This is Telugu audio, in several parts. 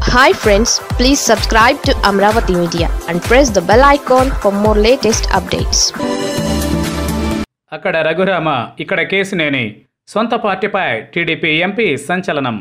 hi friends please subscribe to Amaravati media and press the bell icon for more latest updates అక్కడ రఘురామ ఇక్కడ కేసినేని సొంత పార్టీపై టీడీపీ ఎంపీ సంచలనం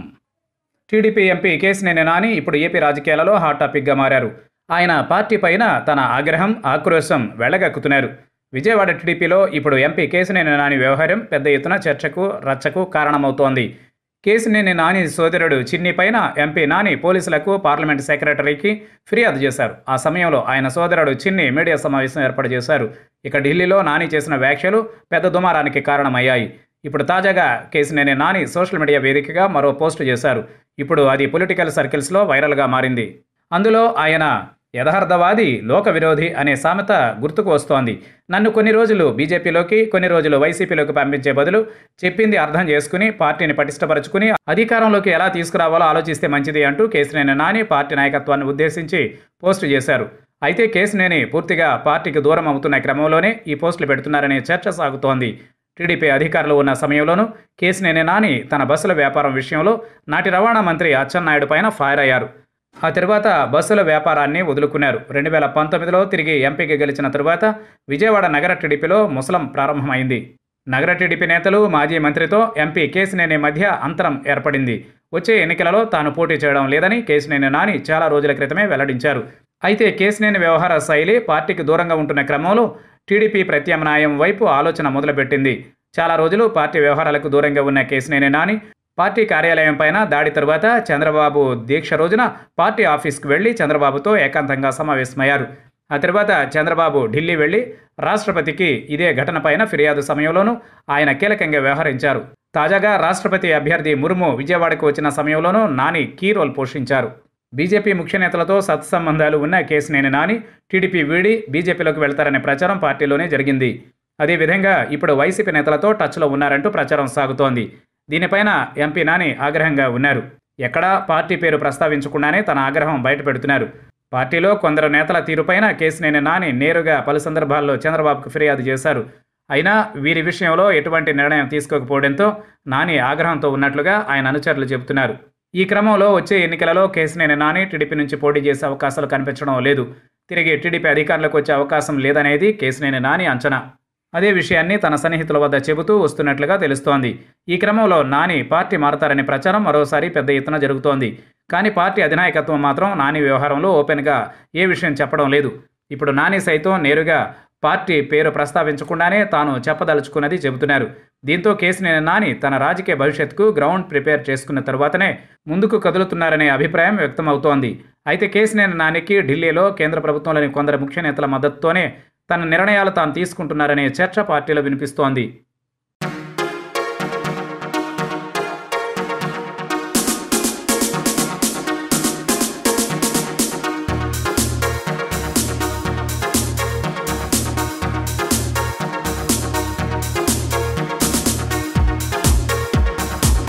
టీడీపీ ఎంపీ కేసినేని నాని ఇప్పుడు ఏపీ రాజకీయాలలో హాట్ టాపిక్గా మారారు ఆయన పార్టీ పైన తన ఆగ్రహం ఆక్రోశం వెళ్ళగక్కుతున్నారు విజయవాడ టీడీపీలో ఇప్పుడు ఎంపీ కేసినేని నాని వ్యవహారం పెద్ద ఎత్తున చర్చకు రచ్చకు కారణమవుతోంది కేసినేని నాని సోదరుడు చిన్ని పైన ఎంపీ నాని పోలీసులకు పార్లమెంట్ సెక్రటరీకి ఫిర్యాదు చేశారు ఆ సమయంలో ఆయన సోదరుడు చిన్ని మీడియా సమావేశం ఏర్పాటు చేశారు ఇక ఢిల్లీలో నాని చేసిన వ్యాఖ్యలు పెద్ద దుమారానికి కారణమయ్యాయి ఇప్పుడు తాజాగా కేసినేని నాని సోషల్ మీడియా వేదికగా మరో పోస్టు చేశారు ఇప్పుడు అది పొలిటికల్ సర్కిల్స్లో వైరల్గా మారింది అందులో ఆయన యథార్థవాది లోక విరోధి అనే సామెత గుర్తుకు వస్తోంది నన్ను కొన్ని రోజులు బీజేపీలోకి కొన్ని రోజులు వైసీపీలోకి పంపించే బదులు చెప్పింది అర్థం చేసుకుని పార్టీని పటిష్టపరుచుకుని అధికారంలోకి ఎలా తీసుకురావాలో ఆలోచిస్తే మంచిది అంటూ కేసినేని నాని పార్టీ నాయకత్వాన్ని ఉద్దేశించి పోస్టు చేశారు అయితే కేసినేని పూర్తిగా పార్టీకి దూరం అవుతున్న క్రమంలోనే ఈ పోస్టులు పెడుతున్నారనే చర్చ సాగుతోంది టీడీపీ అధికారులు ఉన్న సమయంలోనూ కేసినేని నాని తన బస్సుల వ్యాపారం విషయంలో నాటి రవాణా మంత్రి అచ్చెన్నాయుడు పైన ఫైర్ అయ్యారు ఆ తర్వాత బస్సుల వ్యాపారాన్ని వదులుకున్నారు రెండు వేల పంతొమ్మిదిలో తిరిగి ఎంపీకి గెలిచిన తరువాత విజయవాడ నగర టీడీపీలో ముసలం ప్రారంభమైంది నగర టీడీపీ నేతలు మాజీ మంత్రితో ఎంపీ కేసినేని మధ్య అంతరం ఏర్పడింది వచ్చే ఎన్నికలలో తాను పోటీ చేయడం లేదని కేసినేని నాని చాలా రోజుల క్రితమే వెల్లడించారు అయితే కేసినేని వ్యవహార శైలి పార్టీకి దూరంగా ఉంటున్న క్రమంలో టీడీపీ ప్రత్యామ్నాయం వైపు ఆలోచన మొదలుపెట్టింది చాలా రోజులు పార్టీ వ్యవహారాలకు దూరంగా ఉన్న కేసినేని నాని పార్టీ కార్యాలయం పైన దాడి తరువాత చంద్రబాబు దీక్ష రోజున పార్టీ ఆఫీస్కు వెళ్లి చంద్రబాబుతో ఏకాంతంగా సమావేశమయ్యారు ఆ తర్వాత చంద్రబాబు ఢిల్లీ వెళ్లి రాష్ట్రపతికి ఇదే ఘటనపైన ఫిర్యాదు సమయంలోనూ ఆయన కీలకంగా వ్యవహరించారు తాజాగా రాష్ట్రపతి అభ్యర్థి ముర్ము విజయవాడకు వచ్చిన సమయంలోనూ నాని కీ రోల్ పోషించారు బీజేపీ ముఖ్య నేతలతో సత్సంబంధాలు ఉన్న కేసినేని నాని టీడీపీ వీడి బీజేపీలోకి వెళ్తారనే ప్రచారం పార్టీలోనే జరిగింది అదేవిధంగా ఇప్పుడు వైసీపీ నేతలతో టచ్లో ఉన్నారంటూ ప్రచారం సాగుతోంది దీనిపైన ఎంపీ నాని ఆగ్రహంగా ఉన్నారు ఎక్కడా పార్టీ పేరు ప్రస్తావించకుండానే తన ఆగ్రహం బయటపెడుతున్నారు పార్టీలో కొందరు నేతల తీరుపైన కేసినేని నాని నేరుగా పలు సందర్భాల్లో చంద్రబాబుకు ఫిర్యాదు చేశారు అయినా వీరి విషయంలో ఎటువంటి నిర్ణయం తీసుకోకపోవడంతో నాని ఆగ్రహంతో ఉన్నట్లుగా ఆయన అనుచరులు చెబుతున్నారు ఈ క్రమంలో వచ్చే ఎన్నికలలో కేసినేని నాని టీడీపీ నుంచి పోటీ చేసే అవకాశాలు కనిపించడం లేదు తిరిగి టీడీపీ అధికారంలోకి వచ్చే అవకాశం లేదనేది కేసినేని నాని అంచనా అదే విషయాన్ని తన సన్నిహితుల వద్ద చెబుతూ వస్తున్నట్లుగా తెలుస్తోంది ఈ క్రమంలో నాని పార్టీ మారతారనే ప్రచారం మరోసారి పెద్ద ఎత్తున జరుగుతోంది కానీ పార్టీ అధినాయకత్వం మాత్రం నాని వ్యవహారంలో ఓపెన్గా ఏ విషయం చెప్పడం లేదు ఇప్పుడు నాని సైతం నేరుగా పార్టీ పేరు ప్రస్తావించకుండానే తాను చెప్పదలుచుకున్నది చెబుతున్నారు దీంతో కేసినేని నాని తన రాజకీయ భవిష్యత్తుకు గ్రౌండ్ ప్రిపేర్ చేసుకున్న తరువాతనే ముందుకు కదులుతున్నారనే అభిప్రాయం వ్యక్తమవుతోంది అయితే కేసినేని నానికి ఢిల్లీలో కేంద్ర ప్రభుత్వంలోని కొందరు ముఖ్య నేతల మద్దతుతోనే తన నిర్ణయాలు తాను తీసుకుంటున్నారనే చర్చ పార్టీలో వినిపిస్తోంది